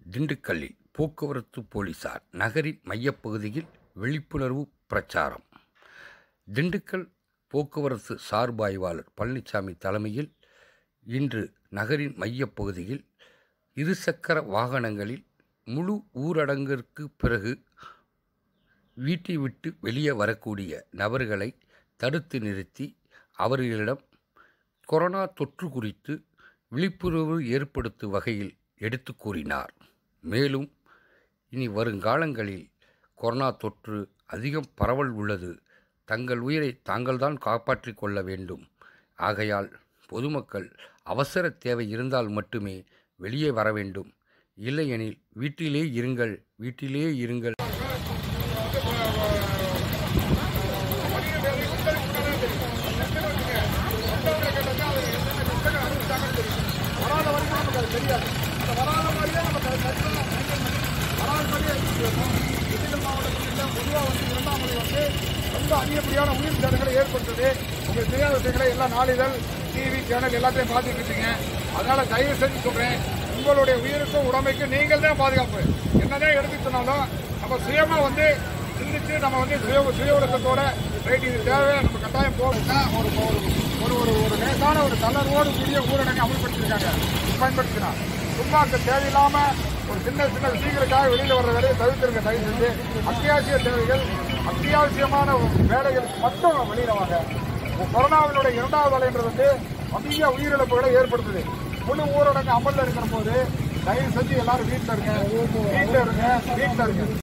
திண்டுக்கல்லில் போக்குவரத்து போலீசார் நகரின் மையப்பகுதியில் விழிப்புணர்வு பிரச்சாரம் திண்டுக்கல் போக்குவரத்து சார்பாய்வாளர் பழனிசாமி தலைமையில் இன்று நகரின் மையப்பகுதியில் இருசக்கர வாகனங்களில் முழு ஊரடங்கிற்கு பிறகு வீட்டை விட்டு வெளியே வரக்கூடிய நபர்களை தடுத்து நிறுத்தி அவர்களிடம் கொரோனா தொற்று குறித்து விழிப்புணர்வு ஏற்படுத்தும் வகையில் எடுத்து கூறினார் மேலும் இனி வருங்காலங்களில் கொரோனா தொற்று அதிகம் பரவல் உள்ளது தங்கள் உயிரை தாங்கள்தான் காப்பாற்றிக் கொள்ள வேண்டும் ஆகையால் பொதுமக்கள் அவசர தேவை இருந்தால் மட்டுமே வெளியே வர வேண்டும் இல்லையெனில் வீட்டிலே இருங்கள் வீட்டிலே இருங்கள் வராத வரைக்கும் நமக்கு அது தெரியாது அந்த வராத மாதிரியே நமக்கு அது சரியாக வராத மாதிரியே திண்டுக்கல் மாவட்டத்தில் பொதுவாக வந்து இரண்டாம் மொழி வந்து ரொம்ப அதிகப்படியான உயிர் சேதங்களை ஏற்படுத்துது உங்களுக்கு தெரியாத விஷயங்களை எல்லா நாளிதழ் டிவி சேனல் எல்லாத்தையும் பார்த்துட்டு இருக்கீங்க அதனால தயவு செஞ்சு சொல்றேன் உங்களுடைய உயிருக்கும் உடமைக்கும் நீங்கள் தான் பாதுகாப்பு என்னதான் எடுத்து சொன்னாலும் நம்ம சுயமா வந்து சிந்திச்சு நம்ம வந்து சுய சுய ஒழுக்கத்தோட ரைட் இது தேவை நம்ம கட்டாயம் போகணும்னா ஒரு ஒரு ஒரு ஒரு ஒரு லேசான ஒரு தளர்வோடு கூடிய ஊரடங்கை அமல்படுத்தியிருக்காங்க பயன்படுத்தினா சும்மா அந்த தேவையில்லாம ஒரு சின்ன சின்ன விஷயங்களுக்காக வெளியில வர்ற வேலையை தவிர்த்திருங்க தயவு செஞ்சு அத்தியாவசிய தேவைகள் அத்தியாவசியமான வேலைகளுக்கு மட்டும் வெளியில வாங்க கொரோனாவினுடைய இரண்டாவது அலைன்றது வந்து அதிக உயிரிழப்புகளை ஏற்படுத்துது முழு ஊரடங்கு அமல்ல இருக்கிற போது தயவு செஞ்சு எல்லாரும் வீட்டில் இருங்க வீட்டில் இருங்க வீட்டில் இருங்க